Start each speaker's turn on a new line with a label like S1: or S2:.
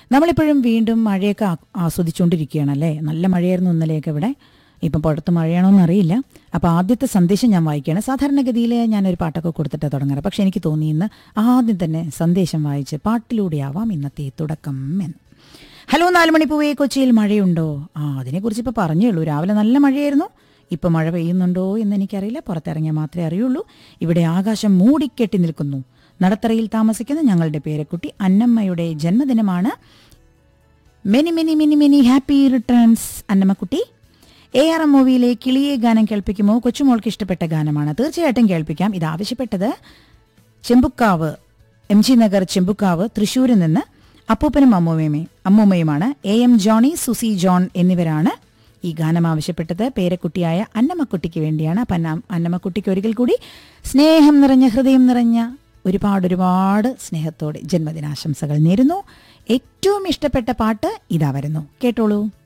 S1: നമ്മളിപ്പോഴും വീണ്ടും മഴയൊക്കെ ആ- ആസ്വദിച്ചുകൊണ്ടിരിക്കുകയാണല്ലേ നല്ല മഴയായിരുന്നു ഇന്നലെയൊക്കെ ഇവിടെ ഇപ്പം പുറത്ത് മഴയാണോന്ന് അറിയില്ല അപ്പോൾ ആദ്യത്തെ സന്ദേശം ഞാൻ വായിക്കുകയാണ് സാധാരണഗതിയിൽ ഞാനൊരു പാട്ടൊക്കെ കൊടുത്തിട്ട് തുടങ്ങാറ് പക്ഷെ എനിക്ക് തോന്നി ഇന്ന് ആദ്യം തന്നെ സന്ദേശം വായിച്ച് പാട്ടിലൂടെയാവാം ഇന്നത്തെ തുടക്കം എന്ന് ഹലോ നാലുമണി പൂവേ കൊച്ചിയിൽ മഴയുണ്ടോ ആ അതിനെക്കുറിച്ച് ഇപ്പോൾ പറഞ്ഞേ ഉള്ളൂ രാവിലെ നല്ല മഴയായിരുന്നു ഇപ്പം മഴ പെയ്യുന്നുണ്ടോ എന്ന് എനിക്കറിയില്ല പുറത്തിറങ്ങിയാൽ മാത്രമേ അറിയുള്ളൂ ഇവിടെ ആകാശം മൂടിക്കെട്ടി നിൽക്കുന്നു നടത്തറയിൽ താമസിക്കുന്ന ഞങ്ങളുടെ പേരക്കുട്ടി അന്നമ്മയുടെ ജന്മദിനമാണ് many many many many happy returns അന്നമ്മക്കുട്ടി എ ആർ എം മൂവിയിലെ കിളിയെ ഗാനം കേൾപ്പിക്കുമോ കൊച്ചുമോൾക്ക് ഇഷ്ടപ്പെട്ട ഗാനമാണ് തീർച്ചയായിട്ടും കേൾപ്പിക്കാം ഇത് ആവശ്യപ്പെട്ടത് ചെമ്പുക്കാവ് എം ജി നഗർ ചെമ്പുക്കാവ് തൃശ്ശൂരിൽ നിന്ന് അപ്പൂപ്പനും അമ്മൂമ്മയും അമ്മൂമ്മയുമാണ് എ എം ജോണി സുസി ജോൺ എന്നിവരാണ് ഈ ഗാനം ആവശ്യപ്പെട്ടത് പേരക്കുട്ടിയായ അന്നമ്മക്കുട്ടിക്ക് വേണ്ടിയാണ് അപ്പം അന്ന അന്നമ്മക്കുട്ടിക്ക് ഒരിക്കൽ കൂടി സ്നേഹം നിറഞ്ഞ ഹൃദയം നിറഞ്ഞ ഒരുപാട് ഒരുപാട് സ്നേഹത്തോടെ ജന്മദിനാശംസകൾ നേരുന്നു ഏറ്റവും ഇഷ്ടപ്പെട്ട പാട്ട് ഇതാ വരുന്നു കേട്ടോളൂ